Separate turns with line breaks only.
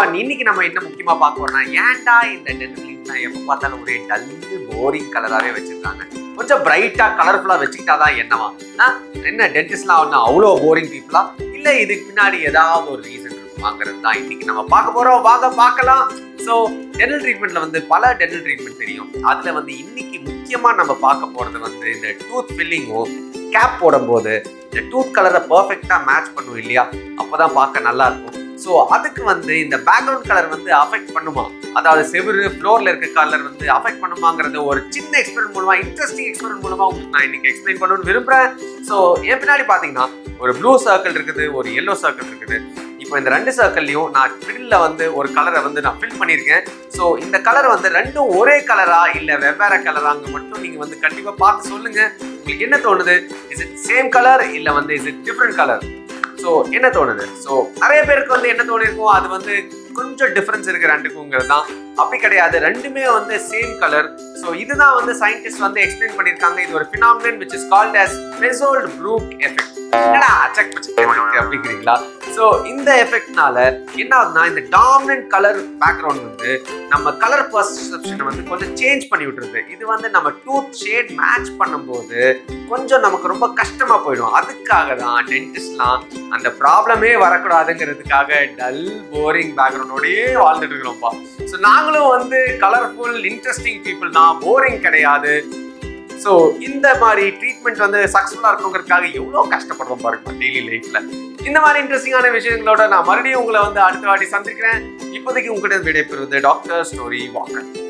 One இன்னைக்கு நம்ம என்ன முக்கியமா பார்க்க போறோம்னா ஏன்டா இந்த டென்டல் எப்ப பார்த்தாலும் ஒரே டல்லு போரிங் கலராகவே வச்சிருக்காங்க கொஞ்சம் பிரைட்டா கலர்ஃபுல்லா வச்சுக்கிட்டாதான் என்னவா ஆ? என்ன டென்டிஸ்ட்லாம் ஒன்றும் அவ்வளோ போரிங் பீப்புளா இல்ல இதுக்கு பின்னாடி ஏதாவது ஒரு ரீசன் இருக்குமாங்கிறது தான் இன்னைக்கு நம்ம பார்க்க போறோம் வாங்க பார்க்கலாம் ஸோ டென்டல் ட்ரீட்மெண்ட்ல வந்து பல டென்டல் ட்ரீட்மெண்ட் தெரியும் அதுல வந்து இன்னைக்கு முக்கியமா நம்ம பார்க்க போறது வந்து இந்த டூத் ஃபில்லிங்கும் கேப் போடும்போது இந்த டூத் கலரை பர்ஃபெக்டா மேட்ச் பண்ணும் இல்லையா அப்பதான் பார்க்க நல்லா இருக்கும் ஸோ அதுக்கு வந்து இந்த பேக்ரவுண்ட் கலர் வந்து அஃபெக்ட் பண்ணுமா அதாவது செவுரு ஃப்ளோர்ல இருக்க கலர் வந்து அஃபெக்ட் பண்ணுமாங்கிறது ஒரு சின்ன எக்ஸ்பெரிமெண்ட் மூலமா இன்ட்ரெஸ்டிங் எக்ஸ்பெரிமெண்ட் மூலமா உங்களுக்கு நான் இன்னைக்கு எக்ஸ்பிளைன் பண்ணணும்னு விரும்புறேன் ஸோ என் பின்னாடி பாத்தீங்கன்னா ஒரு ப்ளூ சர்க்கிள் இருக்குது ஒரு எல்லோ சர்க்கிள் இருக்குது இப்போ இந்த ரெண்டு சர்க்கிள்லையும் நான் ஃபில்ல வந்து ஒரு கலரை வந்து நான் ஃபில் பண்ணியிருக்கேன் ஸோ இந்த கலர் வந்து ரெண்டும் ஒரே கலரா இல்லை வெவ்வேறு கலராங்க மட்டும் நீங்க வந்து கண்டிப்பா பார்த்து சொல்லுங்க உங்களுக்கு என்ன தோணுது இஸ் இட் சேம் கலர் இல்லை வந்து is it different colour so என்ன தோணுது ஸோ நிறைய பேருக்கு வந்து என்ன தோணிருக்கும் அது வந்து கொஞ்சம் டிஃபரன்ஸ் இருக்கு ரெண்டுக்குங்கிறது தான் அப்படி கிடையாது ரெண்டுமே வந்து சேம் கலர் ஸோ இதுதான் வந்து சயின்டிஸ்ட் வந்து எக்ஸ்பிளைன் பண்ணியிருக்காங்க இது ஒரு phenomenon which is called as Bezold Brucke effect என்னடா அச்சக் பச்சக் எஃபெக்ட் அப்படிங்கிறீங்களா ஸோ இந்த எஃபெக்ட்னால என்ன ஆகுதுன்னா இந்த டாமினன்ட் கலர் பேக்ரவுண்ட் வந்து நம்ம கலர் பர்செப்ஷனை வந்து கொஞ்சம் சேஞ்ச் பண்ணி விட்டுருது இது வந்து நம்ம டூத் ஷேட் மேட்ச் பண்ணும்போது கொஞ்சம் நமக்கு ரொம்ப கஷ்டமா போயிடும் அதுக்காக தான் டென்டிஸ்ட்லாம் அந்த ப்ராப்ளமே வரக்கூடாதுங்கிறதுக்காக டல் போரிங் பேக்ரவுண்டோடயே வாழ்ந்துட்டு இருக்கிறோம்ப்பா ஸோ நாங்களும் வந்து கலர்ஃபுல் இன்ட்ரெஸ்டிங் பீப்புள் தான் போரிங் கிடையாது ஸோ இந்த மாதிரி ட்ரீட்மெண்ட் வந்து சக்ஸஸ்ஃபுல்லாக இருக்குங்கிறதுக்காக எவ்வளோ கஷ்டப்படுறோம் பாருங்க டெய்லி லைஃப்ல இந்த மாதிரி இன்ட்ரெஸ்டிங்கான விஷயங்களோட நான் மறுபடியும் உங்களை வந்து அடுத்த வாட்டி சந்திக்கிறேன் இப்போதைக்கு உங்கள்கிட்ட விடைபெறுவது டாக்டர் ஸ்டோரி வாக்கர்